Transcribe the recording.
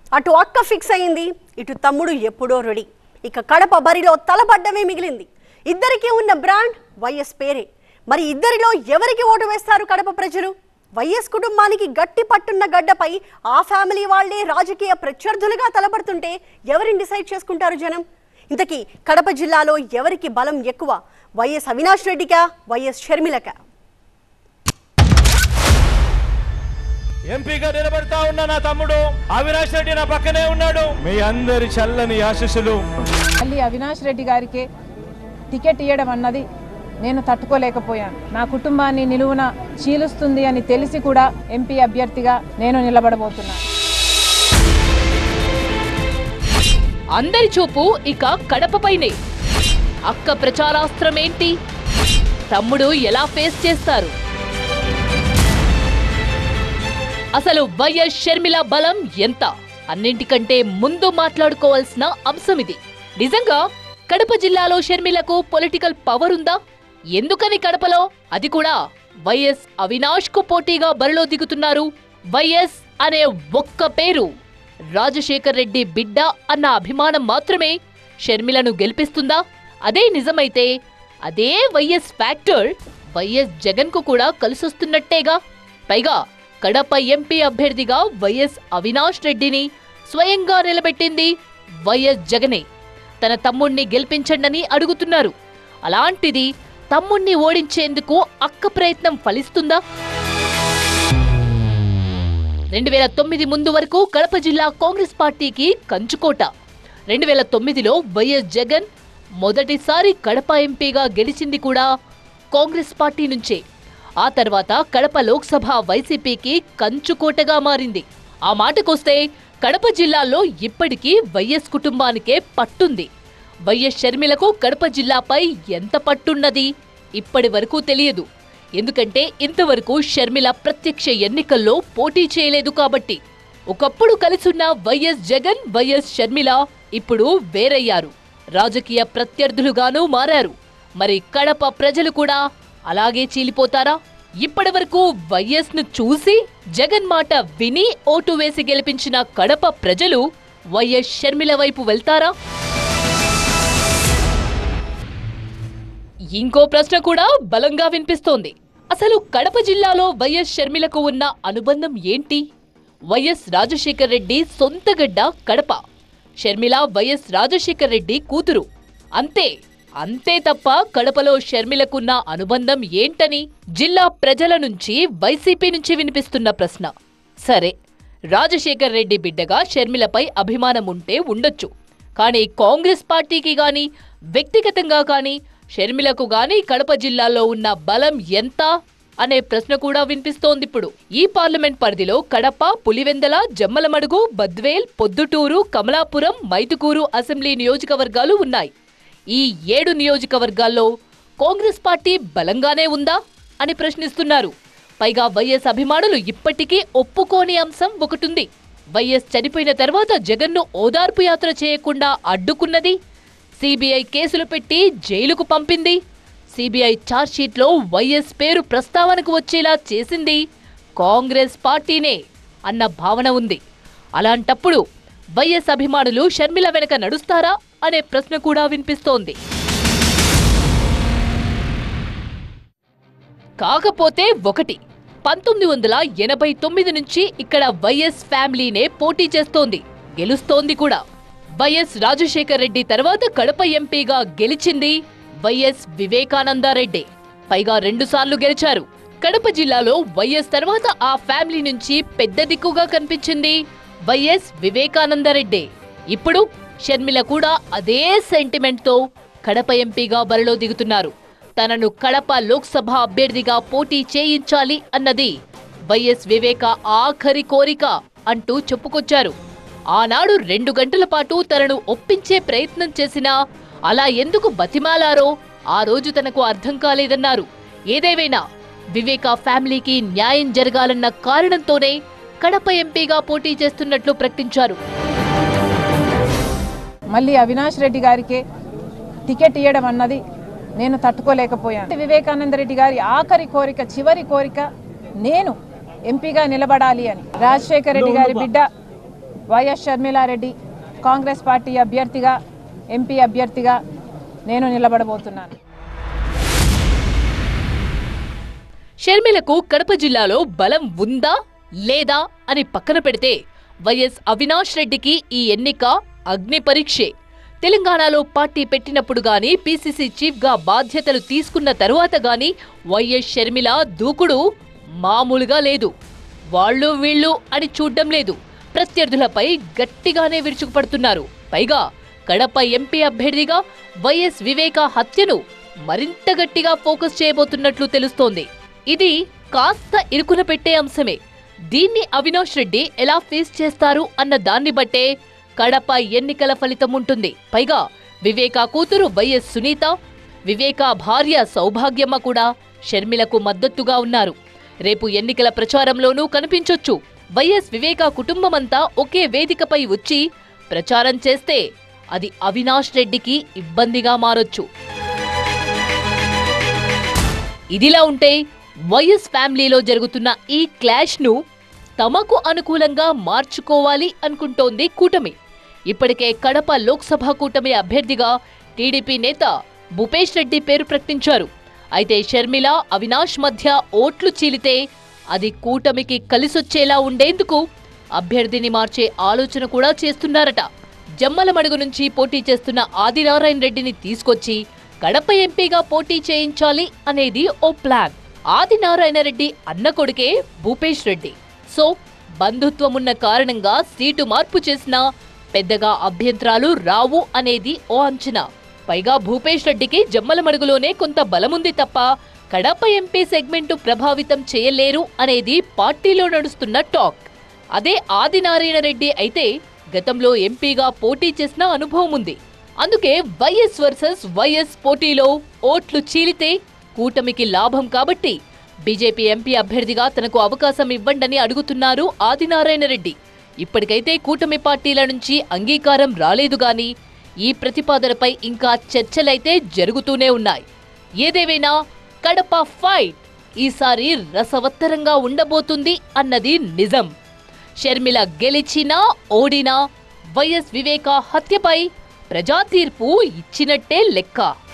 అటు అక్క ఫిక్స్ అయింది ఇటు తమ్ముడు ఎప్పుడో రెడీ ఇక కడప బరిలో తలబడ్డమే మిగిలింది ఇద్దరికీ ఉన్న బ్రాండ్ వైఎస్ పేరే మరి ఇద్దరిలో ఎవరికి ఓటు వేస్తారు కడప ప్రజలు వైఎస్ కుటుంబానికి గట్టి పట్టున్న గడ్డపై ఆ ఫ్యామిలీ వాళ్లే రాజకీయ ప్రత్యర్థులుగా తలపడుతుంటే ఎవరిని డిసైడ్ చేసుకుంటారు జనం ఇంతకీ కడప జిల్లాలో ఎవరికి బలం ఎక్కువ వైఎస్ అవినాష్ రెడ్డికా వైఎస్ షర్మిలకా ఎంపీగా నిలబడతా ఉన్న నా తమ్ముడు అవినాష్ రెడ్డి నా పక్కనే ఉన్నాడు మీ అందరి చల్లని ఆశీస్సులు మళ్ళీ అవినాష్ రెడ్డి గారికి టికెట్ ఇవ్వడం అన్నది నేను తట్టుకోలేకపోయాను నా కుటుంబాన్ని నిలువున చీలుస్తుంది అని తెలిసి కూడా ఎంపీ అభ్యర్థిగా నేను నిలబడబోతున్నాను అందరి చూపు ఇక కడపపైనే అక్క ప్రచారాస్త్రం ఏంటి తమ్ముడు ఎలా ఫేస్ చేస్తారు అసలు వైఎస్ షర్మిల బలం ఎంత అన్నింటికంటే ముందు మాట్లాడుకోవాల్సిన అంశం ఇది నిజంగా కడప జిల్లాలో షర్మిలకు పొలిటికల్ పవర్ ఉందా ఎందుకని కడపలో అది కూడా వైఎస్ అవినాష్ కు పోటీగా బరిలో దిగుతున్నారు వైఎస్ అనే ఒక్క పేరు రాజశేఖర్ రెడ్డి బిడ్డ అన్న అభిమానం మాత్రమే షర్మిలను గెలిపిస్తుందా అదే నిజమైతే అదే వైఎస్ ఫ్యాక్టర్ వైఎస్ జగన్ కు కూడా కలిసొస్తున్నట్టేగా పైగా కడప ఎంపీ అభ్యర్థిగా వైఎస్ అవినాష్ రెడ్డిని స్వయంగా నిలబెట్టింది వైఎస్ జగనే తన తమ్ముణ్ణి గెలిపించండని అడుగుతున్నారు అలాంటిది తమ్ముణ్ణి ఓడించేందుకు అక్క ప్రయత్నం ఫలిస్తుందా రెండు వేల తొమ్మిది ముందు వరకు కడప జిల్లా కాంగ్రెస్ పార్టీకి కంచుకోట రెండు వేల తొమ్మిదిలో వైఎస్ జగన్ మొదటిసారి కడప ఎంపీగా గెలిచింది కూడా కాంగ్రెస్ పార్టీ నుంచే ఆ తర్వాత కడప లోక్సభ వైసీపీకి కంచుకోటగా మారింది ఆ మాటకొస్తే కడప జిల్లాలో ఇప్పటికీ వైఎస్ కుటుంబానికే పట్టుంది వైఎస్ షర్మిలకు కడప జిల్లాపై ఎంత పట్టున్నది ఇప్పటి వరకు తెలియదు ఎందుకంటే ఇంతవరకు షర్మిల ప్రత్యక్ష ఎన్నికల్లో పోటీ చేయలేదు కాబట్టి ఒకప్పుడు కలిసున్న వైఎస్ జగన్ వైఎస్ షర్మిల ఇప్పుడు వేరయ్యారు రాజకీయ ప్రత్యర్థులుగానూ మారారు మరి కడప ప్రజలు కూడా అలాగే చీలిపోతారా ఇప్పటి వరకు వైఎస్ ను చూసి జగన్ మాట విని ఓటు వేసి గెలిపించిన కడప ప్రజలు వైఎస్ షర్మిల వైపు వెళ్తారా ఇంకో ప్రశ్న కూడా బలంగా వినిపిస్తోంది అసలు కడప జిల్లాలో వైఎస్ షర్మిలకు ఉన్న అనుబంధం ఏంటి వైఎస్ రాజశేఖర్ రెడ్డి సొంత గడ్డ కడప షర్మిల వైఎస్ రాజశేఖర్ రెడ్డి కూతురు అంతే అంతే తప్ప కడపలో షర్మిలకున్న అనుబంధం ఏంటని జిల్లా ప్రజల నుంచి వైసీపీ నుంచి వినిపిస్తున్న ప్రశ్న సరే రాజశేఖర్ రెడ్డి బిడ్డగా షర్మిలపై అభిమానం ఉంటే ఉండొచ్చు కానీ కాంగ్రెస్ పార్టీకి గాని వ్యక్తిగతంగా కానీ షర్మిలకు గాని కడప జిల్లాలో ఉన్న బలం ఎంత అనే ప్రశ్న కూడా వినిపిస్తోంది ఇప్పుడు ఈ పార్లమెంట్ పరిధిలో కడప పులివెందల జమ్మలమడుగు బద్వేల్ పొద్దుటూరు కమలాపురం మైదుకూరు అసెంబ్లీ నియోజకవర్గాలు ఉన్నాయి ఈ ఏడు నియోజకవర్గాల్లో కాంగ్రెస్ పార్టీ బలంగానే ఉందా అని ప్రశ్నిస్తున్నారు పైగా వైఎస్ అభిమానులు ఇప్పటికీ ఒప్పుకోని అంశం ఒకటుంది వైఎస్ చనిపోయిన తర్వాత జగన్ను ఓదార్పు యాత్ర చేయకుండా అడ్డుకున్నది సిబిఐ కేసులు పెట్టి జైలుకు పంపింది సిబిఐ ఛార్జ్షీట్లో వైఎస్ పేరు ప్రస్తావనకు వచ్చేలా చేసింది కాంగ్రెస్ పార్టీనే అన్న భావన ఉంది అలాంటప్పుడు వైఎస్ అభిమానులు షర్మిల వెనక నడుస్తారా అనే ప్రశ్న కూడా వినిపిస్తోంది కాకపోతే ఒకటి పంతొమ్మిది వందల ఎనభై తొమ్మిది నుంచి ఇక్కడ వైఎస్ ఫ్యామిలీనే పోటీ చేస్తోంది గెలుస్తోంది కూడా వైఎస్ రాజశేఖర్ రెడ్డి తర్వాత కడప ఎంపీగా గెలిచింది వైఎస్ వివేకానందారెడ్డి పైగా రెండుసార్లు గెలిచారు కడప జిల్లాలో వైఎస్ తర్వాత ఆ ఫ్యామిలీ నుంచి పెద్ద దిక్కుగా కనిపించింది వైఎస్ వివేకానందరెడ్డి ఇప్పుడు షర్మిల కూడా అదే సెంటిమెంట్ తో కడప ఎంపీగా బరిలో దిగుతున్నారు తనను కడప లోక్సభ అభ్యర్థిగా పోటీ చేయించాలి అన్నది వైఎస్ వివేక ఆఖరి కోరిక అంటూ చెప్పుకొచ్చారు ఆనాడు రెండు గంటల పాటు తనను ఒప్పించే ప్రయత్నం చేసినా అలా ఎందుకు బతిమాలారో ఆ రోజు తనకు అర్థం కాలేదన్నారు ఏదేవైనా వివేక ఫ్యామిలీకి న్యాయం జరగాలన్న కారణంతోనే కడప ఎంపీగా పోటీ చేస్తున్నట్లు ప్రకటించారు మళ్ళీ అవినాష్ రెడ్డి గారికి టికెట్ ఇవ్వడం అన్నది నేను తట్టుకోలేకపోయాను వివేకానంద రెడ్డి గారి ఆఖరి కోరిక చివరి కోరిక నేను ఎంపీగా నిలబడాలి అని రాజశేఖర రెడ్డి గారి బిడ్డ వైఎస్ షర్మిలారెడ్డి కాంగ్రెస్ పార్టీ అభ్యర్థిగా ఎంపీ అభ్యర్థిగా నేను నిలబడబోతున్నాను షర్మిలకు కడప జిల్లాలో బలం ఉందా లేదా అని పక్కన పెడితే వైఎస్ అవినాష్ రెడ్డికి ఈ ఎన్నిక అగ్ని పరీక్షే తెలంగాణలో పార్టీ పెట్టినప్పుడు గాని పీసీసీ చీఫ్ గా బాధ్యతలు తీసుకున్న తరువాత గాని వైఎస్ షర్మిల దూకుడు మామూలుగా లేదు వాళ్ళు వీళ్ళు అని చూడ్డం లేదు ప్రత్యర్థులపై గట్టిగానే విరుచుకుపడుతున్నారు పైగా కడప ఎంపీ అభ్యర్థిగా వైఎస్ వివేక హత్యను మరింత గట్టిగా ఫోకస్ చేయబోతున్నట్లు తెలుస్తోంది ఇది కాస్త ఇరుకున పెట్టే అంశమే దీన్ని అవినాష్ రెడ్డి ఎలా ఫేస్ చేస్తారు అన్న దాన్ని బట్టే కడప ఎన్నికల ఫలితం ఉంటుంది పైగా వివేక కూతురు వైఎస్ సునీత వివేక భార్య సౌభాగ్యమ్మ కూడా షర్మిలకు మద్దతుగా ఉన్నారు రేపు ఎన్నికల ప్రచారంలోనూ కనిపించొచ్చు వైఎస్ వివేక కుటుంబమంతా ఒకే వేదికపై వచ్చి ప్రచారం చేస్తే అది అవినాష్ రెడ్డికి ఇబ్బందిగా మారొచ్చు ఇదిలా ఉంటే వైఎస్ ఫ్యామిలీలో జరుగుతున్న ఈ క్లాష్ ను తమకు అనుకూలంగా మార్చుకోవాలి అనుకుంటోంది కూటమి ఇప్పటికే కడప లోక్సభ కూటమి అభ్యర్థిగా టీడీపీ నేత భూపేష్ రెడ్డి పేరు ప్రకటించారు అయితే షర్మిల అవినాష్ మధ్య ఓట్లు చీలితే అది కూటమికి కలిసొచ్చేలా ఉండేందుకు అభ్యర్థిని మార్చే ఆలోచన కూడా చేస్తున్నారట జమ్మలమడుగు నుంచి పోటీ చేస్తున్న ఆదినారాయణ రెడ్డిని తీసుకొచ్చి కడప ఎంపీగా పోటీ చేయించాలి అనేది ఓ ప్లాన్ ఆదినారాయణ రెడ్డి అన్న కొడుకే భూపేష్ రెడ్డి సో బంధుత్వమున్న కారణంగా సీటు మార్పు చేసినా పెద్దగా అభ్యంతరాలు రావు అనేది ఓ అంచనా పైగా భూపేష్ రెడ్డికి జమ్మలమడుగులోనే కొంత బలముంది తప్ప కడప ఎంపీ సెగ్మెంటు ప్రభావితం చేయలేరు అనేది పార్టీలో నడుస్తున్న టాక్ అదే ఆదినారాయణ రెడ్డి అయితే గతంలో ఎంపీగా పోటీ చేసిన అనుభవం ఉంది అందుకే వైఎస్ వర్సెస్ వైఎస్ పోటీలో ఓట్లు చీలితే కూటమికి లాభం కాబట్టి బీజేపీ ఎంపీ అభ్యర్థిగా తనకు అవకాశం ఇవ్వండని అడుగుతున్నారు ఆదినారాయణ రెడ్డి ఇప్పటికైతే కూటమి పార్టీల నుంచి అంగీకారం రాలేదు గాని ఈ ప్రతిపాదనపై ఇంకా చర్చలైతే జరుగుతూనే ఉన్నాయి ఏదేమైనా కడప ఫైట్ ఈసారి రసవత్తరంగా ఉండబోతుంది అన్నది నిజం షర్మిల గెలిచినా ఓడినా వైఎస్ వివేక హత్యపై ప్రజా తీర్పు ఇచ్చినట్టే లెక్క